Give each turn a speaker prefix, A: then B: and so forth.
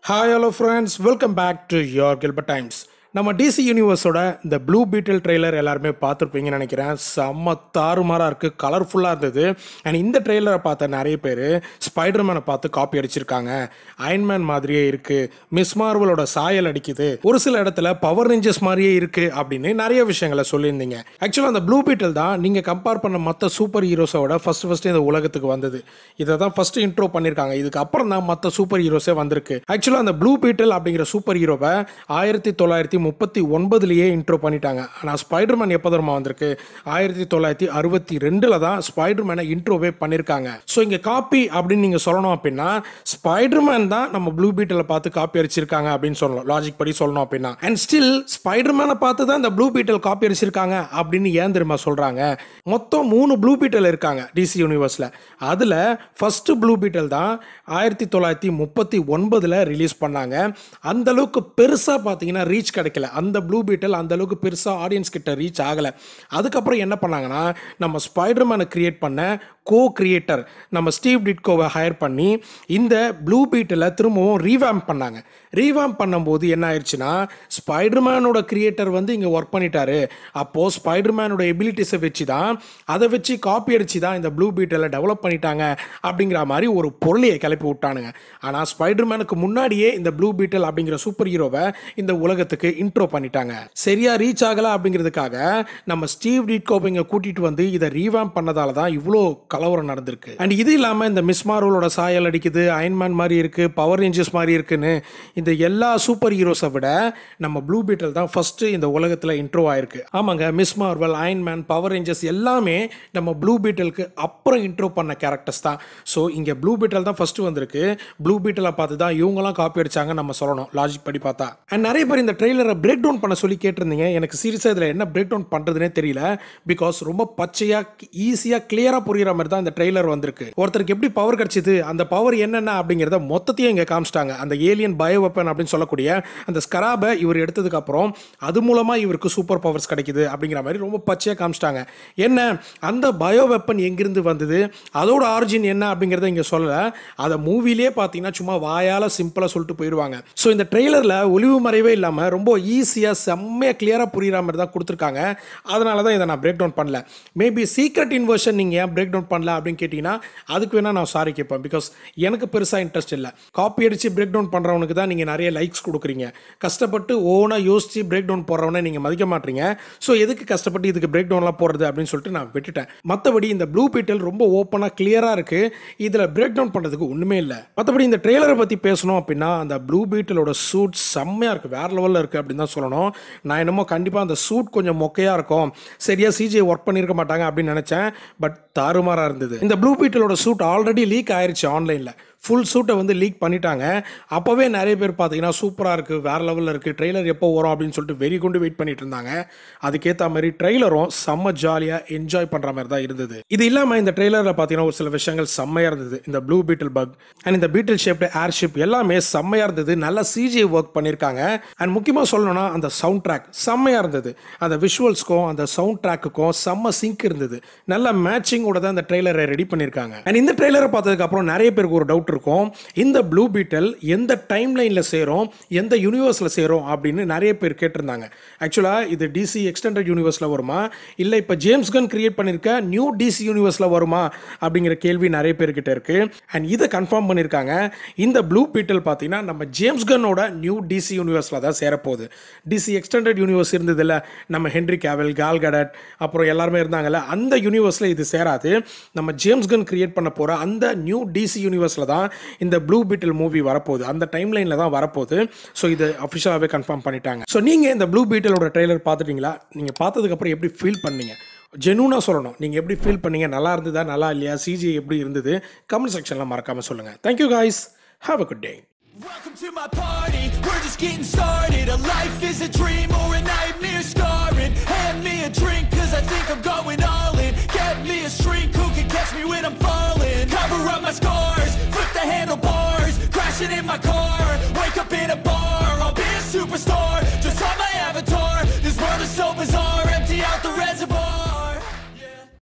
A: hi hello friends welcome back to your Gilbert times நம்ம DC யூனிவர்ஸோட இந்த blue பீட்டில் trailer எல்லாருமே பார்த்துருப்பீங்கன்னு நினைக்கிறேன் செம்ம தாறுமாறாக இருக்குது கலர்ஃபுல்லாக இருந்தது அண்ட் இந்த ட்ரெய்லரை பார்த்த நிறைய பேர் ஸ்பைடர்மேனை பார்த்து காப்பி அடிச்சிருக்காங்க அயன்மேன் மாதிரியே இருக்குது மிஸ் மார்வலோட சாயல் அடிக்குது ஒரு சில இடத்துல பவர் ரேஞ்சஸ் மாதிரியே இருக்குது அப்படின்னு நிறைய விஷயங்களை சொல்லியிருந்தீங்க ஆக்சுவலாக அந்த ப்ளூ பீட்டில் தான் நீங்கள் கம்பேர் பண்ண மற்ற சூப்பர் ஹீரோஸோட ஃபஸ்ட்டு ஃபஸ்ட்டு இந்த உலகத்துக்கு வந்தது இதை தான் ஃபஸ்ட்டு இன்ட்ரோ பண்ணியிருக்காங்க இதுக்கு அப்புறம் தான் மற்ற சூப்பர் ஹீரோஸே வந்திருக்கு ஆக்சுவலாக அந்த ப்ளூ பீட்டில் அப்படிங்கிற சூப்பர் ஹீரோவை ஆயிரத்தி தொள்ளாயிரத்தி முப்பத்தி ஒன்பதுலேயே இன்ட்ரோ பண்ணிட்டாங்க ஆனால் ஸ்பைடர்மேன் எப்போ தரமா வந்திருக்கு ஆயிரத்தி தொள்ளாயிரத்தி அறுபத்தி ரெண்டில் தான் ஸ்பைடர்மேனை இன்ட்ரோவே பண்ணியிருக்காங்க ஸோ இங்கே காப்பி அப்படின்னு நீங்கள் சொல்லணும் அப்படின்னா ஸ்பைடர்மேன் தான் நம்ம ப்ளூ பீட்டில் பார்த்து காப்பி அடிச்சிருக்காங்க அப்படின்னு சொல்லணும் லாஜிக் படி சொல்லணும் அப்படின்னா அண்ட் ஸ்டில் ஸ்பைடர்மேனை பார்த்து தான் இந்த ப்ளூ பீட்டில் காப்பி அடிச்சிருக்காங்க அப்படின்னு ஏன் தெரியுமா சொல்கிறாங்க மொத்தம் மூணு ப்ளூ பீட்டில் இருக்காங்க டிசி யூனிவர்ஸில் அதில் ஃபஸ்ட்டு ப்ளூ பீட்டில் தான் ஆயிரத்தி தொள்ளாயிரத்தி முப்பத்தி ஒன்பதில் ரிலீஸ் பண்ணாங்க அந்த அளவுக்கு பெருசாக பார்த்தீங்கன்னா ரீச் கிடைக்கல அந்த ப்ளூ பீட்டில் அந்த அளவுக்கு பெருசாக ஆடியன்ஸ் கிட்ட ரீச் ஆகலை அதுக்கப்புறம் என்ன பண்ணாங்கன்னா நம்ம ஸ்பைடர்மேனை கிரியேட் பண்ண கோ கிரியேட்டர் நம்ம ஸ்டீவ் டிட்கோவை ஹையர் பண்ணி இந்த ப்ளூ பீட்டில் திரும்பவும் ரீவேம் பண்ணாங்க ரீவேம் பண்ணும்போது என்ன ஆயிடுச்சுன்னா ஸ்பைடர்மேனோட கிரியேட்டர் வந்து இங்கே ஒர்க் பண்ணிட்டாரு அப்போது ஸ்பைடர்மேனோட எபிலிட்டிஸை வச்சு தான் அதை வச்சு காப்பி அடிச்சு தான் இந்த ப்ளூ பீட்டில் டெவலப் பண்ணிட்டாங்க அப்படிங்கிற மாதிரி ஒரு பொருளையை கிளப்பி விட்டானுங்க ஆனால் ஸ்பைடர்மேனுக்கு முன்னாடியே இந்த ப்ளூ பீட்டில் அப்படிங்கிற சூப்பர் ஹீரோவை இந்த உலகத்துக்கு இன்ட்ரோ பண்ணிட்டாங்க சரியா ரீச் ஆகலை அப்படிங்கிறதுக்காக நம்ம ஸ்டீவ் டிட்கோவை இங்கே கூட்டிகிட்டு வந்து இதை ரீவேம் பண்ணதால தான் இவ்வளோ கலவரம் நடந்திருக்கு அண்ட் இது இல்லாமல் இந்த மிஸ் மார்வலோட சாயல் அடிக்குது அயன்மேன் மாதிரி இருக்குது பவர் ரேஞ்சர்ஸ் மாதிரி இருக்குன்னு இந்த எல்லா சூப்பர் ஹீரோஸை விட நம்ம ப்ளூ பீட்டில் தான் ஃபஸ்ட்டு இந்த உலகத்தில் இன்ட்ரோ ஆயிருக்கு ஆமாங்க miss Marvel Iron Man Power Rangers எல்லாமே நம்ம ப்ளூ பீட்டலுக்கு அப்புறம் இன்ட்ரோ பண்ண கேரக்டர்ஸ் தான் ஸோ இங்கே ப்ளூ பீட்டல் தான் ஃபஸ்ட்டு வந்திருக்கு ப்ளூ பீட்டலை பார்த்து தான் இவங்களாம் காப்பி அடிச்சாங்க நம்ம சொல்லணும் லாஜிக் படி பார்த்தா அண்ட் நிறைய பேர் இந்த ட்ரெய்லரை பிரேக் டவுன் பண்ண சொல்லி கேட்டிருந்தீங்க எனக்கு சீரியஸாக இதில் என்ன பிரேக் டவுன் பண்ணுறதுனே தெரியல பிகாஸ் ரொம்ப பச்சையாக ஈஸியாக கிளியராக புரியுற மாதிரி தான் இந்த ட்ரெய்லர் வந்திருக்கு ஒருத்தருக்கு எப்படி பவர் கிடைச்சிது அந்த பவர் என்னென்ன அப்படிங்கிறத மொத்தத்தையும் இங்கே காமிச்சிட்டாங்க அந்த ஏலியன் பயோ வெப்பன் அப்படின்னு சொல்லக்கூடிய அந்த ஸ்கராபை இவர் எடுத்ததுக்கு அப்புறம் அது மூலமாக இவருக்கு சூப்பர் பவர்ஸ் கிடைக்குது அப்படிங்கிற மாதிரி ரொம்ப பச்சையாக காமிச்சிட்டாங்க என்ன அந்த பயோ வெப்பன் எங்கிருந்து வந்தது அதோட ஆரிஜின் என்ன அப்படிங்கிறத இங்கே சொல்லலை அதை மூவிலே பார்த்தீங்கன்னா சும்மா வாயால் சிம்பிளாக சொல்லிட்டு போயிடுவாங்க ஸோ இந்த ட்ரெய்லரில் ஒளிவு மறைவே இல்லாமல் ரொம்ப ஈஸியாக செம்மையாக கிளியராக புரியுற மாதிரி தான் கொடுத்துருக்காங்க அதனால தான் இதை நான் பிரேக் டவுன் பண்ணல மேபி சீக்ரெட் இன்வர்ஷன் நீங்கள் ஏன் பிரேக் டவுன் பண்ணல அப்படின்னு கேட்டிங்கன்னா அதுக்கு வேணால் நான் சாரி கேட்பேன் பிகாஸ் எனக்கு பெருசாக இன்ட்ரெஸ்ட் இல்லை காப்பி அடித்து பிரேக் டவுன் பண்ணுறவனுக்கு தான் நீங்கள் நிறைய லைக்ஸ் கொடுக்குறீங்க கஷ்டப்பட்டு ஓனாக யோசித்து பிரேக் டவுன் போடுறவனை நீங்கள் மதிக்க மாட்டீங்க ஸோ எதுக்கு கஷ்டப்பட்டு இதுக்கு பிரேக் டவுன்லாம் போடுறது அப்படின்னு சொல்லிட்டு நான் விட்டுட்டேன் மற்றபடி இந்த ப்ளூ பீட்டல் ரொம்ப ஓப்பனாக கிளியராக இருக்குது இதில் பிரேக் டவுன் பண்ணுறதுக்கு ஒன்றுமே இல்லை மற்றபடி இந்த ட்ரெய்லரை பற்றி பேசணும் அப்படின்னா அந்த ப்ளூ பீட்டலோட சூட் செம்மையாக இருக்குது வேறு லெவலில் இருக்குது அப்படின்னு தான் சொல்லணும் நான் என்னமோ கண்டிப்பாக அந்த சூட் கொஞ்சம் மொக்கையாக இருக்கும் சரியாக சிஜிஐ ஒர்க் பண்ணியிருக்க மாட்டாங்க அப்படின்னு நினச்சேன் பட் தாறுமாறாக இருந்தது இந்த ப்ளூ பீட்டலோட சூட் ஆல்ரெடி லீக் ஆயிருச்சு ஆன்லைனில் ஃபுல் சூட்டை வந்து லீக் பண்ணிட்டாங்க அப்போவே நிறைய பேர் பார்த்தீங்கன்னா சூப்பராக இருக்குது வேறு லெவலில் இருக்குது ட்ரெய்லர் எப்போ வரும் அப்படின்னு சொல்லிட்டு வெறி கொண்டு வெயிட் பண்ணிட்டு இருந்தாங்க அதுக்கேற்ற மாதிரி ட்ரெய்லரும் செம்ம ஜாலியாக என்ஜாய் பண்ணுற மாதிரி தான் இருந்தது இது இல்லாமல் இந்த ட்ரெய்லரில் பார்த்தீங்கன்னா ஒரு சில விஷயங்கள் செம்மையாக இருந்தது இந்த ப்ளூ பீட்டில் பக் அண்ட் இந்த பீட்டில் ஷேப்டு ஏர்ஷிப் எல்லாமே செம்மையாக இருந்தது நல்ல சிஜி ஒர்க் பண்ணியிருக்காங்க அண்ட் முக்கியமாக சொல்லணும்னா அந்த சவுண்ட் ட்ராக் செம்மையாக இருந்தது அந்த விஷுவல்ஸ்க்கும் அந்த சவுண்ட் ட்ராக்குக்கும் செம்ம சிங்க் இருந்தது நல்ல மேட்சிங்கோட தான் இந்த ட்ரெய்லரை ரெடி பண்ணியிருக்காங்க அண்ட் இந்த ட்ரெய்லரை பார்த்ததுக்கப்புறம் நிறைய பேருக்கு ஒரு டவுட் இருக்கும் இந்த ப்ளூ பீட்டல் எந்த டைம் லைனில் சேரும் எந்த யூனிவர்ஸில் சேரும் அப்படின்னு நிறைய பேர் கேட்டிருந்தாங்க ஆக்சுவலாக இது டிசி எக்ஸ்டெண்டட் யூனிவர்ஸில் வருமா இல்லை இப்போ ஜேம்ஸ் கன் கிரியேட் பண்ணியிருக்க நியூ டிசி யூனிவர்ஸில் வருமா அப்படிங்கிற கேள்வி நிறைய பேர்கிட்ட இருக்கு அண்ட் இதை கன்ஃபார்ம் பண்ணியிருக்காங்க இந்த ப்ளூ பீட்டல் பார்த்தீங்கன்னா நம்ம ஜேம்ஸ் கன்னோட நியூ டிசி யூனிவர்ஸில் தான் சேரப்போகுது டிசி எக்ஸ்டெண்டட் யூனிவர்ஸ் இருந்ததில்ல நம்ம ஹென்ரி கேவல் கால் கடட் அப்புறம் எல்லாருமே இருந்தாங்கல்ல அந்த யூனிவர்ஸில் இது சேராது நம்ம ஜேம்ஸ் கன் கிரியேட் பண்ண போகிற அந்த நியூ டிசி யூனிவர்ஸில் தான் இந்த ப்ளூ பீட்டில் மூவி வரப்போகுது அந்த டைம் லைனில் தான் வரப்போகுது ஸோ இது அஃபிஷியலாகவே கன்ஃபார்ம் பண்ணிட்டாங்க ஸோ நீங்கள் இந்த ப்ளூ பீட்டிலோட ட்ரெய்லர் பார்த்துட்டீங்களா நீங்கள் பார்த்ததுக்கப்புறம் எப்படி ஃபீல் பண்ணீங்க ஜெனூனாக சொல்லணும் நீங்கள் எப்படி ஃபீல் பண்ணீங்க நல்லா இருந்ததா நல்லா இல்லையா சிஜி எப்படி இருந்தது கமெண்ட் செக்ஷனில் மறக்காமல் சொல்லுங்கள் thank you guys have a good day
B: Welcome to my party, we're just getting started A life is a dream or a nightmare scarring Hand me a drink cause I think I'm going all in Get me a shrink who can catch me when I'm falling Cover up my scars, flip the handlebars Crashing in my car, wake up in a bar